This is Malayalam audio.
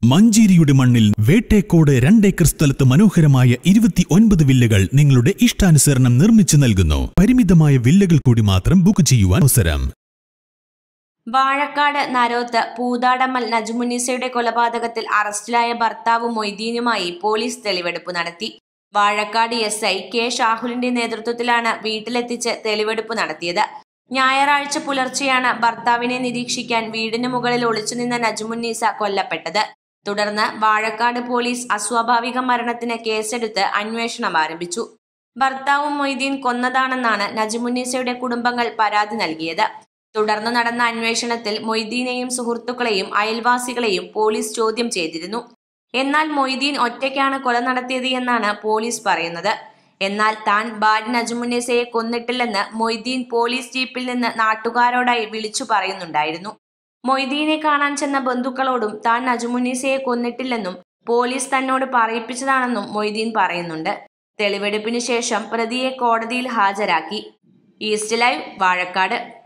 മഞ്ചേരിയുടെ മണ്ണിൽ വേട്ടേക്കോട് രണ്ടേക്കർ സ്ഥലത്ത് മനോഹരമായ ഇരുപത്തി ഒൻപത് വില്ലകൾ നിങ്ങളുടെ ഇഷ്ടാനുസരണം നിർമ്മിച്ചു നൽകുന്നു പരിമിതമായ വില്ലകൾ കൂടി മാത്രം ബുക്ക് ചെയ്യുവാൻ അവസരം വാഴക്കാട് നരോത്ത് പൂതാടമ്മൽ നജുമുന്നീസയുടെ കൊലപാതകത്തിൽ അറസ്റ്റിലായ ഭർത്താവ് മൊയ്തീനുമായി പോലീസ് തെളിവെടുപ്പ് നടത്തി വാഴക്കാട് എസ് ഐ കെ ഷാഹുലിന്റെ നേതൃത്വത്തിലാണ് വീട്ടിലെത്തിച്ച് തെളിവെടുപ്പ് നടത്തിയത് ഞായറാഴ്ച പുലർച്ചെയാണ് ഭർത്താവിനെ നിരീക്ഷിക്കാൻ വീടിന് മുകളിൽ ഒളിച്ചുനിന്ന നജുമുന്നീസ കൊല്ലപ്പെട്ടത് തുടർന്ന് വാഴക്കാട് പോലീസ് അസ്വാഭാവിക മരണത്തിന് കേസെടുത്ത് അന്വേഷണം ആരംഭിച്ചു ഭർത്താവും മൊയ്തീൻ കൊന്നതാണെന്നാണ് നജുമുന്നീസയുടെ കുടുംബങ്ങൾ പരാതി നൽകിയത് തുടർന്ന് നടന്ന അന്വേഷണത്തിൽ മൊയ്തീനെയും സുഹൃത്തുക്കളെയും അയൽവാസികളെയും പോലീസ് ചോദ്യം ചെയ്തിരുന്നു എന്നാൽ മൊയ്തീൻ ഒറ്റയ്ക്കാണ് കൊല നടത്തിയത് എന്നാണ് പോലീസ് പറയുന്നത് എന്നാൽ താൻ ഭാര്യ നജുമുന്നേസയെ കൊന്നിട്ടില്ലെന്ന് മൊയ്തീൻ പോലീസ് ജീപ്പിൽ നിന്ന് നാട്ടുകാരോടായി വിളിച്ചു പറയുന്നുണ്ടായിരുന്നു മൊയ്തീനെ കാണാൻ ചെന്ന ബന്ധുക്കളോടും താൻ നജുമുന്നീസയെ കൊന്നിട്ടില്ലെന്നും പോലീസ് തന്നോട് പറയിപ്പിച്ചതാണെന്നും മൊയ്തീൻ പറയുന്നുണ്ട് തെളിവെടുപ്പിന് ശേഷം പ്രതിയെ കോടതിയിൽ ഹാജരാക്കി ഈസ്റ്റ് ലൈവ് വാഴക്കാട്